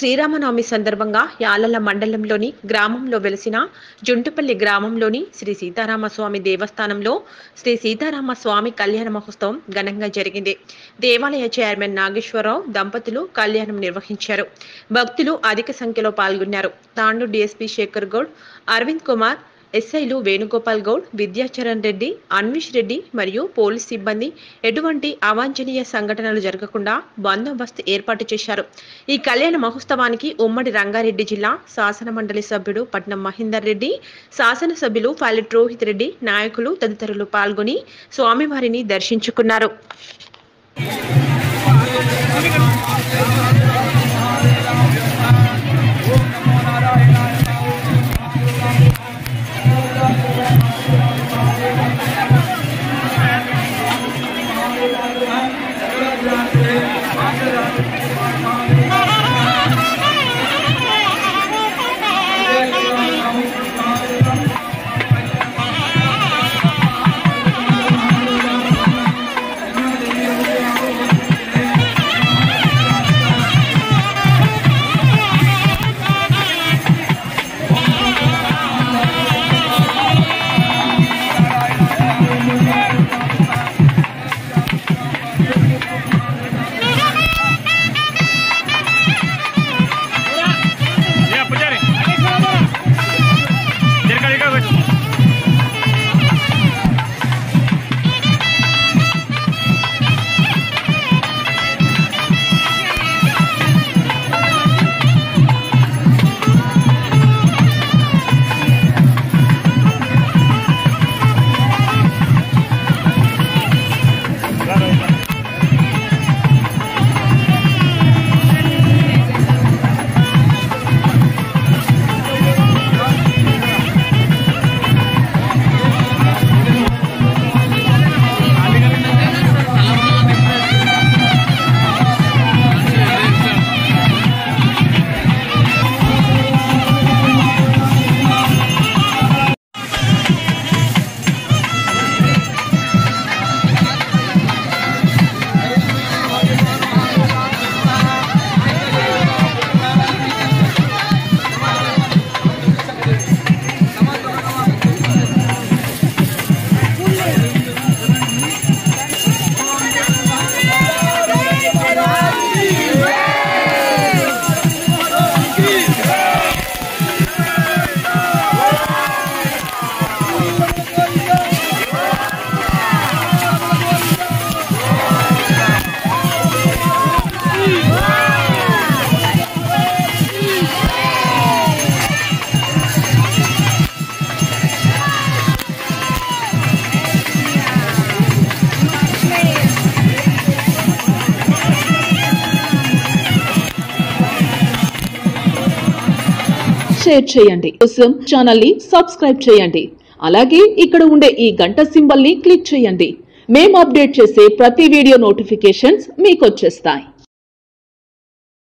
శ్రీరామనవమి సందర్భంగా యాలల మండలంలోని గ్రామంలో వెలిసిన జుంటుపల్లి గ్రామంలోని శ్రీ సీతారామస్వామి దేవస్థానంలో శ్రీ సీతారామ స్వామి కళ్యాణ మహోత్సవం ఘనంగా జరిగింది దేవాలయ చైర్మన్ నాగేశ్వరరావు దంపతులు కళ్యాణం నిర్వహించారు భక్తులు అధిక సంఖ్యలో పాల్గొన్నారు తాండు డీఎస్పీ శేఖర్ గౌడ్ అరవింద్ కుమార్ ఎస్ఐలు వేణుగోపాల్ గౌడ్ విద్యాచరణ్ రెడ్డి అన్విష్ రెడ్డి మరియు పోలీస్ సిబ్బంది ఎటువంటి అవాంఛనీయ సంఘటనలు జరగకుండా బందోబస్తు ఏర్పాటు చేశారు ఈ కళ్యాణ మహోత్సవానికి ఉమ్మడి రంగారెడ్డి జిల్లా శాసన మండలి సభ్యుడు పట్నం మహేందర్ రెడ్డి శాసనసభ్యులు పైలట్ రోహిత్ రెడ్డి నాయకులు తదితరులు పాల్గొని స్వామివారిని దర్శించుకున్నారు Ya, punyari. Jerka jerka guys. Share చేయండి కోసం ఛానల్ ని సబ్స్క్రైబ్ చేయండి అలాగే ఇక్కడ ఉండే ఈ గంట సింబల్ ని క్లిక్ చేయండి మేము అప్డేట్ చేసే ప్రతి వీడియో నోటిఫికేషన్స్ మీకు వచ్చేస్తాయి